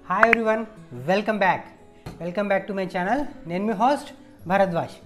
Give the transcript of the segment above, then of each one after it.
hi everyone welcome back welcome back to my channel నేను మీ host Bharadwaj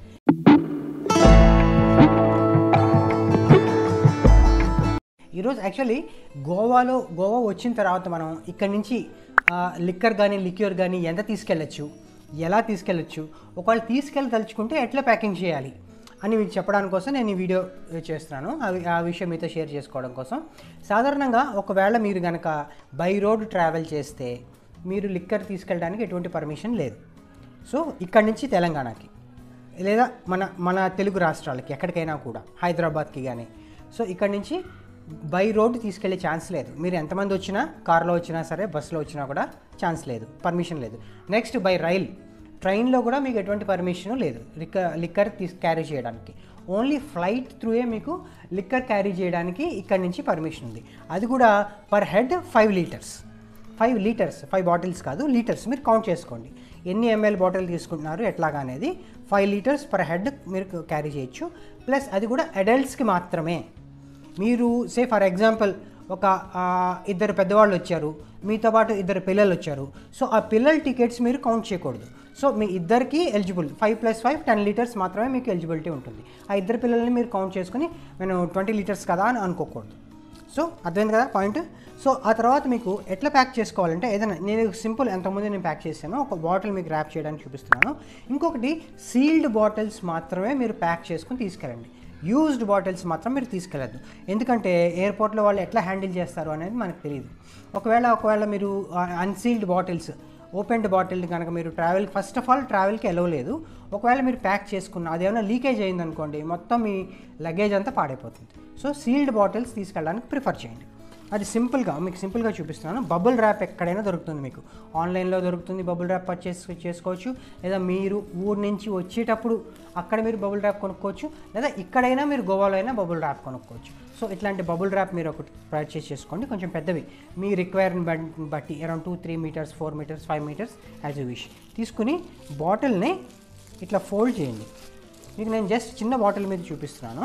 ఈరోజు actually గోవాలో గోవా వచ్చిన తర్వాత మనం ఇక్కడి నుంచి లిక్కర్ కానీ లిక్యూర్ కానీ ఎంత తీసుకెళ్ళచ్చు ఎలా తీసుకెళ్ళచ్చు ఒకవేళ తీసుకెళ్ళి తలుచుకుంటే ఎట్లా ప్యాకింగ్ చేయాలి అని మీకు చెప్పడానికి కోసం నేను ఈ వీడియో చేస్తున్నాను అవి ఆ విషయం మీతో షేర్ చేసుకోవడం కోసం సాధారణంగా ఒకవేళ మీరు కనుక బై రోడ్ ట్రావెల్ చేస్తే మీరు లిక్కర్ తీసుకెళ్ళడానికి ఎటువంటి పర్మిషన్ లేదు సో ఇక్కడి నుంచి తెలంగాణకి లేదా మన మన తెలుగు రాష్ట్రాలకి ఎక్కడికైనా కూడా హైదరాబాద్కి కానీ సో ఇక్కడి నుంచి బై రోడ్ తీసుకెళ్లే ఛాన్స్ లేదు మీరు ఎంతమంది వచ్చినా కార్లో వచ్చినా సరే బస్సులో వచ్చినా కూడా ఛాన్స్ లేదు పర్మిషన్ లేదు నెక్స్ట్ బై రైల్ ట్రైన్లో కూడా మీకు ఎటువంటి పర్మిషన్ లేదు లిక్కర్ లిక్కర్ తీసు క్యారీ చేయడానికి ఓన్లీ ఫ్లైట్ త్రూయే మీకు లిక్కర్ క్యారీ చేయడానికి ఇక్కడి నుంచి పర్మిషన్ ఉంది అది కూడా per head five litres five litres five bottles కాదు లీటర్స్ మీరు కౌంట్ చేసుకోండి ఎన్ని ఎంఎల్ బాటిల్ తీసుకుంటున్నారు ఎట్లాగా అనేది ఫైవ్ లీటర్స్ పర్ హెడ్ మీరు క్యారీ చేయొచ్చు ప్లస్ అది కూడా అడల్ట్స్కి మాత్రమే మీరు సే ఫర్ ఎగ్జాంపుల్ ఒక ఆ, ఇద్దరు పెద్దవాళ్ళు వచ్చారు మీతో పాటు ఇద్దరు పిల్లలు వచ్చారు సో ఆ పిల్లల టికెట్స్ మీరు కౌంట్ చేయకూడదు సో మీ ఇద్దరికి eligible five plus five ten litres మాత్రమే మీకు ఎలిజిబిలిటీ ఉంటుంది ఆ ఇద్దరు పిల్లల్ని మీరు కౌంట్ చేసుకుని నేను ట్వంటీ లీటర్స్ కదా అని అనుకోకూడదు సో అర్థమైంది కదా పాయింట్ సో ఆ తర్వాత మీకు ఎట్లా ప్యాక్ చేసుకోవాలంటే ఏదైనా నేను సింపుల్ ఎంతమంది నేను ప్యాక్ చేశాను ఒక బాటిల్ మీకు ర్యాప్ చేయడానికి చూపిస్తున్నాను ఇంకొకటి సీల్డ్ బాటిల్స్ మాత్రమే మీరు ప్యాక్ చేసుకుని తీసుకెళ్ళండి యూజ్డ్ బాటిల్స్ మాత్రం మీరు తీసుకెళ్ళద్దు ఎందుకంటే ఎయిర్పోర్ట్లో వాళ్ళు ఎట్లా హ్యాండిల్ చేస్తారు అనేది మనకు తెలియదు ఒకవేళ ఒకవేళ మీరు అన్సీల్డ్ బాటిల్స్ ఓపెన్డ్ బాటిల్ కనుక మీరు ట్రావెల్ ఫస్ట్ ఆఫ్ ఆల్ ట్రావెల్కి ఎలవ్ లేదు ఒకవేళ మీరు ప్యాక్ చేసుకున్న అది ఏమైనా లీకేజ్ అయిందనుకోండి మొత్తం మీ లగేజ్ అంతా పాడైపోతుంది సో సీల్డ్ బాటిల్స్ తీసుకెళ్ళడానికి ప్రిఫర్ చేయండి అది సింపుల్గా మీకు సింపుల్గా చూపిస్తున్నాను బబుల్ ర్యాప్ ఎక్కడైనా దొరుకుతుంది మీకు ఆన్లైన్లో దొరుకుతుంది బబుల్ ర్యాప్ పర్చేస్ చేసుకోవచ్చు లేదా మీరు ఊరు నుంచి వచ్చేటప్పుడు అక్కడ మీరు బబుల్ ర్యాప్ కొనుక్కోవచ్చు లేదా ఇక్కడైనా మీరు గోవాలో అయినా బబుల్ ర్యాప్ కొనుక్కోవచ్చు సో ఇట్లాంటి బబుల్ ర్యాప్ మీరు ఒకటి పర్చేస్ చేసుకోండి కొంచెం పెద్దవి మీ రిక్వైర్మెంట్ బట్టి around two three metres four metres five metres as you wish తీసుకుని బాటిల్ని ఇట్లా ఫోల్డ్ చేయండి మీకు నేను జస్ట్ చిన్న బాటిల్ మీద చూపిస్తున్నాను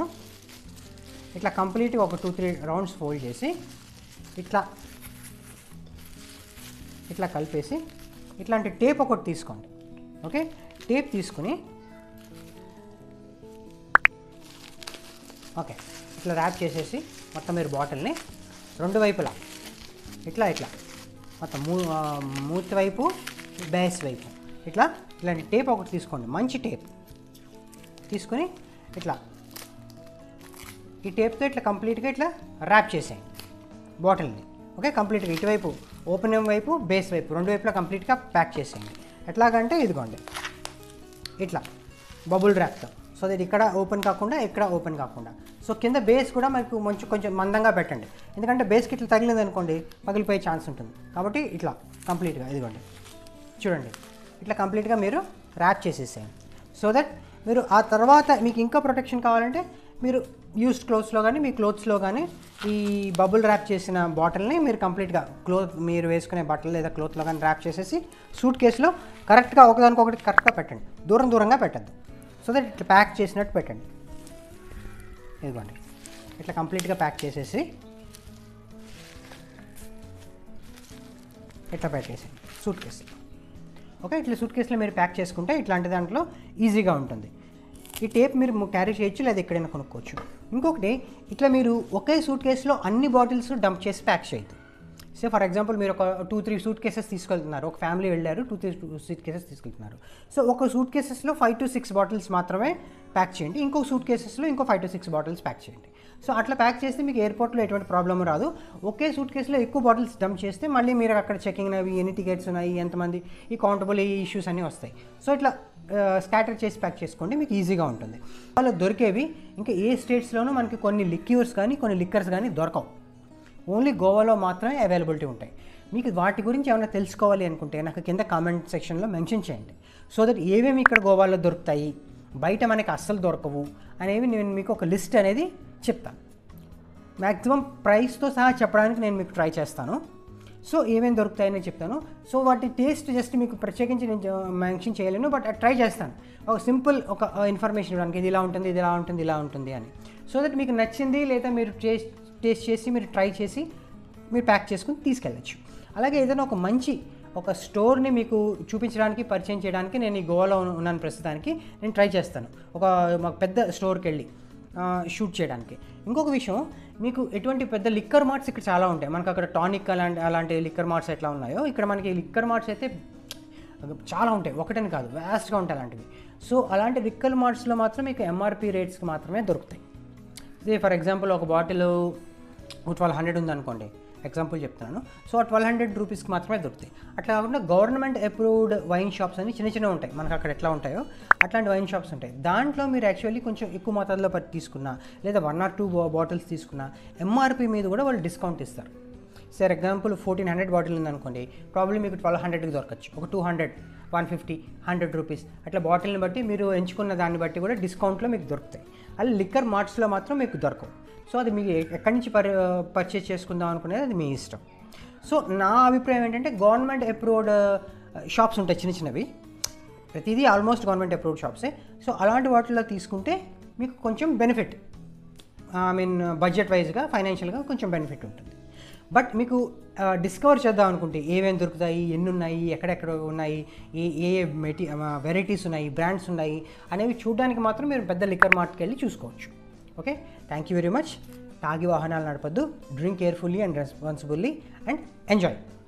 ఇట్లా కంప్లీట్గా ఒక టూ త్రీ రౌండ్స్ ఫోల్డ్ చేసి ఇట్లా ఇట్లా కలిపేసి ఇట్లాంటి టేప్ ఒకటి తీసుకోండి ఓకే టేప్ తీసుకుని ఓకే ఇట్లా ర్యాప్ చేసేసి మొత్తం మీరు బాటిల్ని రెండు వైపులా ఇట్లా ఇట్లా మొత్తం మూ ఆ, మూతి వైపు బేస్ వైపు ఇట్లా ఇలాంటి టేప్ ఒకటి తీసుకోండి మంచి టేప్ తీసుకొని ఇట్లా ఈ టేప్తో ఇట్లా కంప్లీట్గా ఇట్లా ర్యాప్ చేసేయండి బాటిల్ని ఓకే కంప్లీట్గా ఇటువైపు ఓపెన్ వైపు బేస్ వైపు రెండు వైపులా కంప్లీట్గా ప్యాక్ చేసేయండి ఎట్లాగంటే ఇదిగోండి ఇట్లా బబుల్ ర్యాప్తో సో దట్ ఇక్కడ ఓపెన్ కాకుండా ఇక్కడ ఓపెన్ కాకుండా సో కింద బేస్ కూడా మనకు మంచి కొంచెం మందంగా పెట్టండి ఎందుకంటే బేస్కి ఇట్లా తగిలింది అనుకోండి పగిలిపోయే ఛాన్స్ ఉంటుంది కాబట్టి ఇట్లా కంప్లీట్గా ఇదిగోండి చూడండి ఇట్లా కంప్లీట్గా మీరు ర్యాప్ చేసేసేయండి సో దట్ మీరు ఆ తర్వాత మీకు ఇంకా ప్రొటెక్షన్ కావాలంటే మీరు యూస్డ్ క్లోత్స్లో కానీ మీ క్లోత్స్లో కానీ ఈ బబుల్ ర్యాప్ చేసిన బాటిల్ని మీరు కంప్లీట్గా క్లోత్ మీరు వేసుకునే బట్టలు లేదా క్లోత్లో కానీ ర్యాప్ చేసేసి సూట్ కేసులో కరెక్ట్గా ఒకదానికొకటి కరెక్ట్గా పెట్టండి దూరం దూరంగా పెట్టద్దు సో దట్ ఇట్లా ప్యాక్ చేసినట్టు పెట్టండి ఇదిగోండి ఇట్లా కంప్లీట్గా ప్యాక్ చేసేసి ఇట్లా పెట్టేసి సూట్ కేసులో ఓకే ఇట్లా సూట్ కేసులో మీరు ప్యాక్ చేసుకుంటే ఇట్లాంటి దాంట్లో ఈజీగా ఉంటుంది ఈ టేప్ మీరు క్యారీ చేయొచ్చు లేదా ఎక్కడైనా కొనుక్కోవచ్చు ఇంకొకటి ఇట్లా మీరు ఒకే సూట్ కేసులో అన్ని బాటిల్స్ డంప్ చేసి ప్యాక్ చేయొద్దు సో ఫర్ ఎగ్జాంపుల్ మీరు ఒక టూ త్రీ సూట్ కేసెస్ తీసుకెళ్తున్నారు ఒక ఫ్యామిలీ వెళ్ళారు టూ త్రీ సూట్ కేసెస్ తీసుకెళ్తున్నారు సో ఒక సూట్ కేసెస్లో ఫైవ్ టు సిక్స్ బాటిల్స్ మాత్రమే ప్యాక్ చేయండి ఇంకో సూట్ కేసెస్లో ఇంకో five to six bottles pack చేయండి సో అట్లా ప్యాక్ చేస్తే మీకు ఎయిర్పోర్ట్లో ఎటువంటి ప్రాబ్లం రాదు ఒకే సూట్ కేసులో ఎక్కువ బాటిల్స్ డంప్ చేస్తే మళ్ళీ మీరు అక్కడ చెకింగ్ అవి ఎన్ని టికెట్స్ ఉన్నాయి ఎంతమంది ఈ కౌంటబుల్ ఈ ఇష్యూస్ అన్నీ వస్తాయి సో ఇట్లా స్కాటర్ చేసి ప్యాక్ చేసుకోండి మీకు ఈజీగా ఉంటుంది వాళ్ళు దొరికేవి ఇంకా ఏ స్టేట్స్లోనూ మనకి కొన్ని లిక్యూర్స్ కానీ కొన్ని లిక్కర్స్ కానీ దొరకవు ఓన్లీ గోవాలో మాత్రమే అవైలబిలిటీ ఉంటాయి మీకు వాటి గురించి ఏమైనా తెలుసుకోవాలి అనుకుంటే నాకు కింద కామెంట్ సెక్షన్లో మెన్షన్ చేయండి సో దట్ ఏమేమి ఇక్కడ గోవాలో దొరుకుతాయి బయట మనకి అస్సలు దొరకవు అనేవి నేను మీకు ఒక లిస్ట్ అనేది చెప్తాను మ్యాక్సిమం ప్రైస్తో సహా చెప్పడానికి నేను మీకు ట్రై చేస్తాను సో ఏమేమి దొరుకుతాయని చెప్తాను సో వాటి టేస్ట్ జస్ట్ మీకు ప్రత్యేకించి నేను మెన్షన్ చేయలేను బట్ ట్రై చేస్తాను ఒక సింపుల్ ఒక ఇన్ఫర్మేషన్ ఇవ్వడానికి ఇది ఇలా ఉంటుంది ఇది ఇలా ఉంటుంది ఇలా ఉంటుంది అని సో దట్ మీకు నచ్చింది లేదా మీరు టేస్ట్ టేస్ట్ చేసి మీరు ట్రై చేసి మీరు ప్యాక్ చేసుకుని తీసుకెళ్ళచ్చు అలాగే ఏదైనా ఒక మంచి ఒక స్టోర్ని మీకు చూపించడానికి పరిచయం చేయడానికి నేను ఈ గోవాలో ఉన్న- ఉన్నాను ప్రస్తుతానికి నేను ట్రై చేస్తాను ఒక మాకు పెద్ద స్టోర్కి వెళ్ళి ఆ, షూట్ చేయడానికి ఇంకొక విషయం మీకు ఎటువంటి పెద్ద లిక్కర్ మార్ట్స్ ఇక్కడ చాలా ఉంటాయి మనకు అక్కడ టానిక్ అలాంటి అలాంటి లిక్కర్ మార్ట్స్ ఎట్లా ఉన్నాయో ఇక్కడ మనకి లిక్కర్ మార్ట్స్ అయితే చాలా ఉంటాయి ఒకటని కాదు వ్యాస్ట్గా ఉంటాయి అలాంటివి సో అలాంటి లిక్కర్ మార్ట్స్లో మాత్రం మీకు ఎంఆర్పి రేట్స్కి మాత్రమే దొరుకుతాయి ఇదే ఫర్ ఎగ్జాంపుల్ ఒక బాటిల్ ట్వెల్వ్ హండ్రెడ్ ఉందనుకోండి ఎగ్జాంపుల్ చెప్తున్నాను సో ఆ ట్వెల్వ్ హండ్రెడ్ రూపీస్కి మాత్రమే దొరుకుతాయి అట్లా కాకుండా గవర్నమెంట్ అప్రూవ్డ్ వైన్ షాప్స్ అని చిన్న చిన్న ఉంటాయి మనకు అక్కడ ఎట్లా ఉంటాయో అట్లాంటి వైన్ షాప్స్ ఉంటాయి దాంట్లో మీరు యాక్చువల్లీ కొంచెం ఎక్కువ మోతాదులో పట్టి తీసుకున్నా లేదా వన్ ఆర్ టూ బాటిల్స్ తీసుకున్నా ఎంఆర్పి మీద కూడా వాళ్ళు డిస్కౌంట్ ఇస్తారు for example fourteen hundred bottle ఉందనుకోండి ప్రాబ్లమ్ మీకు ట్వెల్వ్ హండ్రెడ్కి దొరకచ్చు ఒక two hundred one fifty hundred rupees అట్లా బాటిల్ని బట్టి మీరు ఎంచుకున్న దాన్ని బట్టి కూడా డిస్కౌంట్లో మీకు దొరుకుతాయి అలా లిక్కర్ మార్ట్స్లో మాత్రం మీకు దొరకవు సో అది మీకు ఎక్కడి నుంచి పర్ పర్చేస్ చేసుకుందాం అనుకునేది అది మీ ఇష్టం సో నా అభిప్రాయం ఏంటంటే గవర్నమెంట్ అప్రూవ్డ్ షాప్స్ ఉంటాయి చిన్న చిన్నవి ప్రతిదీ ఆల్మోస్ట్ గవర్నమెంట్ అప్రూవ్డ్ షాప్సే సో అలాంటి వాటిల్లో తీసుకుంటే మీకు కొంచెం బెనిఫిట్ ఐ మీన్ బడ్జెట్ వైజ్గా ఫైనాన్షియల్గా కొంచెం బెనిఫిట్ ఉంటుంది బట్ మీకు డిస్కవర్ చేద్దాం అనుకుంటే ఏమేమి దొరుకుతాయి ఎన్ని ఉన్నాయి ఎక్కడెక్కడ ఉన్నాయి ఏ ఏ మెటీ వెరైటీస్ ఉన్నాయి బ్రాండ్స్ ఉన్నాయి అనేవి చూడడానికి మాత్రం మీరు పెద్ద లిక్కర్ మార్ట్కి వెళ్ళి చూసుకోవచ్చు okay thank you very much తాగి వాహనాలు నడపద్దు drink carefully and responsibly and enjoy